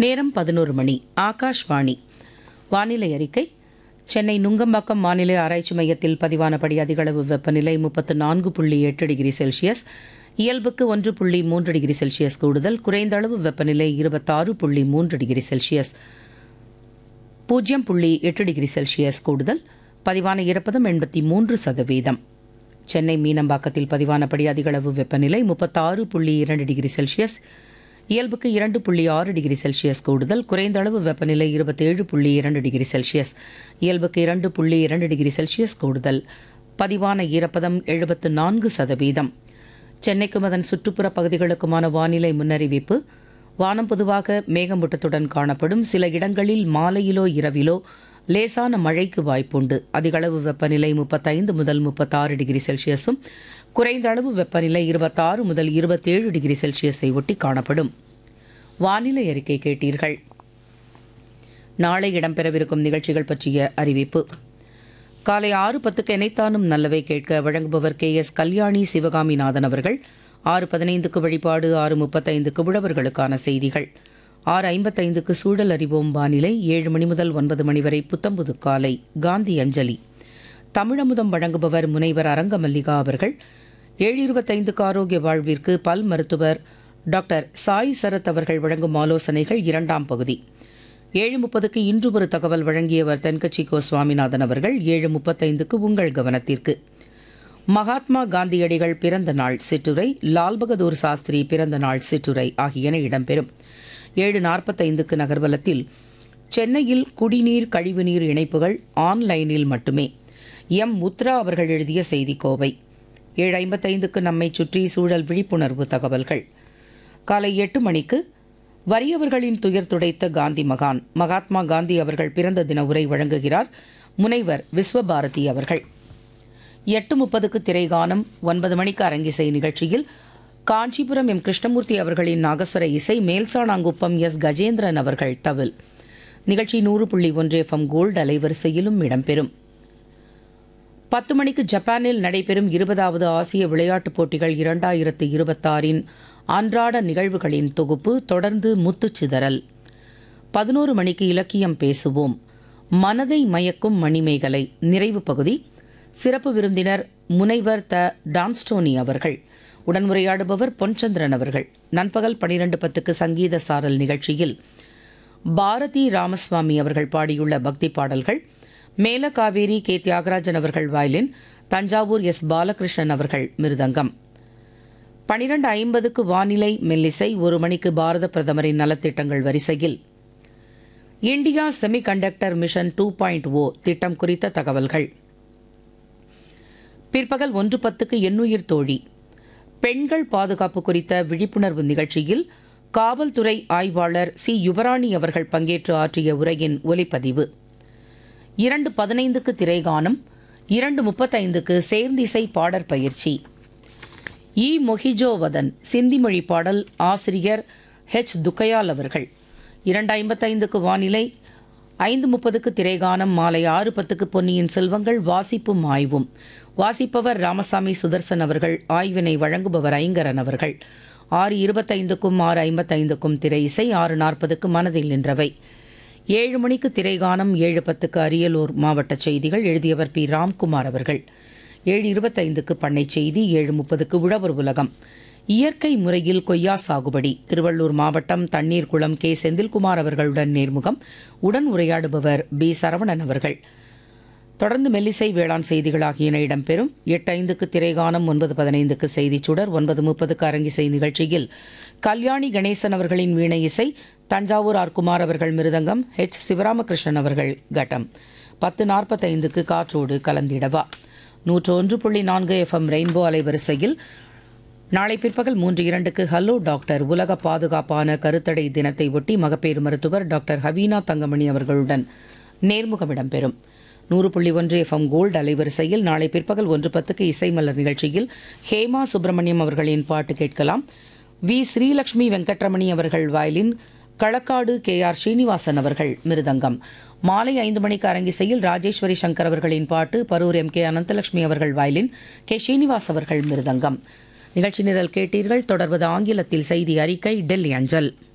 நேரம் பதினோரு மணி ஆகாஷ்வாணி வானிலை அறிக்கை சென்னை நுங்கம்பாக்கம் வானிலை ஆராய்ச்சி மையத்தில் பதிவானபடி அதிகளவு வெப்பநிலை முப்பத்து நான்கு புள்ளி எட்டு டிகிரி செல்சியஸ் இயல்புக்கு ஒன்று புள்ளி மூன்று டிகிரி செல்சியஸ் கூடுதல் குறைந்த அளவு வெப்பநிலை இருபத்தாறு புள்ளி மூன்று டிகிரி செல்சியஸ் பூஜ்ஜியம் புள்ளி எட்டு டிகிரி செல்சியஸ் கூடுதல் பதிவான ஈரப்பதம் எண்பத்தி மூன்று சதவீதம் சென்னை மீனம்பாக்கத்தில் பதிவானபடி அதிகளவு வெப்பநிலை முப்பத்தாறு புள்ளி இரண்டு டிகிரி செல்சியஸ் இயல்புக்கு இரண்டு புள்ளி ஆறு டிகிரி செல்சியஸ் கூடுதல் குறைந்த அளவு வெப்பநிலை இருபத்தேழு புள்ளி இரண்டு டிகிரி செல்சியஸ் இயல்புக்கு இரண்டு புள்ளி இரண்டு டிகிரி செல்சியஸ் கூடுதல் பதிவான ஈரப்பதம் எழுபத்து நான்கு சதவீதம் சென்னைக்கும் அதன் சுற்றுப்புற பகுதிகளுக்குமான வானிலை முன்னறிவிப்பு வானம் பொதுவாக மேகமூட்டத்துடன் காணப்படும் சில இடங்களில் மாலையிலோ இரவிலோ லேசான மழைக்கு வாய்ப்புண்டு அதிகளவு வெப்பநிலை முப்பத்தைந்து முதல் முப்பத்தாறு டிகிரி செல்சியஸும் குறைந்த அளவு வெப்பநிலை இருபத்தாறு முதல் இருபத்தேழு டிகிரி செல்சியஸை ஒட்டி காணப்படும் வானிலை அறிக்கை கேட்டீர்கள் நாளை இடம்பெறவிருக்கும் நிகழ்ச்சிகள் பற்றிய அறிவிப்பு காலை ஆறு பத்துக்கு எனைத்தானும் நல்லவை கேட்க வழங்குபவர் கே எஸ் கல்யாணி சிவகாமிநாதன் அவர்கள் ஆறு பதினைந்துக்கு வழிபாடு ஆறு முப்பத்தைந்துக்கு உழவர்களுக்கான செய்திகள் ஆறு ஐம்பத்தைந்துக்கு சூழல் அறிவோம் வானிலை ஏழு மணி முதல் ஒன்பது மணி வரை புத்தம்புது காலை காந்தி அஞ்சலி தமிழமுதம் வழங்குபவர் முனைவர் அரங்க மல்லிகா அவர்கள் ஏழு இருபத்தைந்துக்கு ஆரோக்கிய வாழ்விற்கு பல் மருத்துவர் டாக்டர் சாய் சரத் அவர்கள் வழங்கும் ஆலோசனைகள் இரண்டாம் பகுதி ஏழு முப்பதுக்கு இன்று ஒரு தகவல் வழங்கியவர் தென்கட்சி கோ சுவாமிநாதன் அவர்கள் ஏழு முப்பத்தைந்துக்கு உங்கள் கவனத்திற்கு மகாத்மா காந்தியடிகள் பிறந்த நாள் சிற்றுரை லால் பகதூர் சாஸ்திரி பிறந்த நாள் சிற்றுரை ஆகியன இடம்பெறும் ஏழு நாற்பத்தைந்துக்கு நகர்வலத்தில் சென்னையில் குடிநீர் கழிவுநீர் இணைப்புகள் ஆன்லைனில் மட்டுமே எம் முத்ரா அவர்கள் எழுதிய செய்திக்கோவை ஏழு ஐம்பத்தைந்துக்கு நம்மை சுற்றி சூழல் விழிப்புணர்வு தகவல்கள் காலை எட்டு மணிக்கு வறியவர்களின் துயர் துடைத்த காந்தி மகான் மகாத்மா காந்தி அவர்கள் பிறந்த தின உரை வழங்குகிறார் முனைவர் விஸ்வபாரதி அவர்கள் எட்டு முப்பதுக்கு திரைகானம் ஒன்பது மணிக்கு அரங்கிசை நிகழ்ச்சியில் காஞ்சிபுரம் எம் கிருஷ்ணமூர்த்தி அவர்களின் நாகஸ்வர இசை மேல்சாணாங்குப்பம் எஸ் கஜேந்திரன் அவர்கள் தவில் நிகழ்ச்சி நூறு புள்ளி ஒன்று எஃப்எம் கோல்டு அலைவரிசையிலும் இடம்பெறும் பத்து மணிக்கு ஜப்பானில் நடைபெறும் இருபதாவது ஆசிய விளையாட்டுப் போட்டிகள் இரண்டாயிரத்து இருபத்தாறின் அன்றாட நிகழ்வுகளின் தொகுப்பு தொடர்ந்து முத்துச்சிதறல் பதினோரு மணிக்கு இலக்கியம் பேசுவோம் மனதை மயக்கும் மணிமேகலை நிறைவு பகுதி சிறப்பு விருந்தினர் முனைவர் த டான்ஸ்டோனி அவர்கள் உடன்முறையாடுபவர் பொன்சந்திரன் அவர்கள் நண்பகல் பனிரெண்டு பத்துக்கு சங்கீத சாரல் நிகழ்ச்சியில் பாரதி ராமசுவாமி அவர்கள் பாடியுள்ள பக்தி பாடல்கள் மேலகாவேரி கே தியாகராஜன் அவர்கள் வயலின் தஞ்சாவூர் எஸ் பாலகிருஷ்ணன் அவர்கள் மிருதங்கம் பனிரெண்டு ஐம்பதுக்கு வானிலை மெல்லிசை ஒரு மணிக்கு பாரத பிரதமரின் நலத்திட்டங்கள் வரிசையில் India semiconductor mission two point O திட்டம் குறித்த தகவல்கள் பிற்பகல் ஒன்று பத்துக்கு எண்ணுயிர் தோழி பெண்கள் பாதுகாப்பு குறித்த விழிப்புணர்வு நிகழ்ச்சியில் காவல்துறை ஆய்வாளர் சி யுவராணி அவர்கள் பங்கேற்று ஆற்றிய உரையின் ஒலிப்பதிவு இரண்டு பதினைந்துக்கு திரைகானம் இரண்டு முப்பத்தைந்துக்கு சேர்ந்திசை பாடற் பயிற்சி இ மொஹிஜோவதன் சிந்தி மொழி பாடல் ஆசிரியர் ஹெச் துக்கையால் அவர்கள் இரண்டு ஐம்பத்தைந்துக்கு வானிலை ஐந்து முப்பதுக்கு திரைகானம் மாலை ஆறு பத்துக்கு பொன்னியின் செல்வங்கள் வாசிப்பும் ஆய்வும் வாசிப்பவர் ராமசாமி சுதர்சன் அவர்கள் ஆய்வினை வழங்குபவர் ஐங்கரன் அவர்கள் ஆறு இருபத்தைந்துக்கும் ஆறு ஐம்பத்தைந்துக்கும் திரை இசை ஆறு நாற்பதுக்கு மனதில் நின்றவை ஏழு மணிக்கு திரைகானம் ஏழு பத்துக்கு அரியலூர் மாவட்ட செய்திகள் எழுதியவர் பி ராம்குமார் அவர்கள் ஏழு இருபத்தைந்துக்கு பண்ணை செய்தி ஏழு முப்பதுக்கு உழவர் உலகம் இயற்கை முறையில் கொய்யா சாகுபடி திருவள்ளூர் மாவட்டம் தண்ணீர் குளம் கே செந்தில்குமார் அவர்களுடன் நேர்முகம் உடன் உரையாடுபவர் பி சரவணன் அவர்கள் தொடர்ந்து மெல்லிசை வேளாண் செய்திகள் ஆகியன இடம்பெறும் எட்டு ஐந்துக்கு திரைகானம் ஒன்பது பதினைந்துக்கு செய்திச் சுடர் ஒன்பது முப்பதுக்கு அரங்கிசை நிகழ்ச்சியில் கல்யாணி கணேசன் அவர்களின் வீணை இசை தஞ்சாவூர் ஆர் குமார் அவர்கள் மிருதங்கம் ஹெச் சிவராமகிருஷ்ணன் அவர்கள் கட்டம் பத்து நாற்பத்தைந்துக்கு காற்றோடு கலந்திடவா நூற்று ஒன்று புள்ளி நான்கு எஃப்எம் ரெயின்போ அலைவரிசையில் நாளை பிற்பகல் மூன்று இரண்டுக்கு ஹலோ டாக்டர் உலக பாதுகாப்பான கருத்தடை தினத்தை ஒட்டி மகப்பேறு மருத்துவர் டாக்டர் ஹவீனா தங்கமணி அவர்களுடன் நேர்முகம் இடம்பெறும் நூறு புள்ளி ஒன்று எஃப்எம் கோல்டு அலைவரிசையில் நாளை பிற்பகல் ஒன்று பத்துக்கு இசைமலர் நிகழ்ச்சியில் ஹேமா சுப்பிரமணியம் அவர்களின் பாட்டு கேட்கலாம் வி ஸ்ரீலக்ஷ்மி வெங்கட்ரமணி அவர்கள் violin Kalakkad K R Srinivasan அவர்கள் மிருதங்கம் மாலை ஐந்து மணிக்கு அரங்கிசையில் ராஜேஸ்வரி சங்கர் அவர்களின் பாட்டு பரூர் எம் கே அனந்தலட்சுமி அவர்கள் வயலின் கே ஸ்ரீனிவாஸ் அவர்கள் மிருதங்கம் நிகழ்ச்சி நிரல் கேட்டீர்கள் தொடர்வது ஆங்கிலத்தில் செய்தி அறிக்கை டெல்லி அஞ்சல்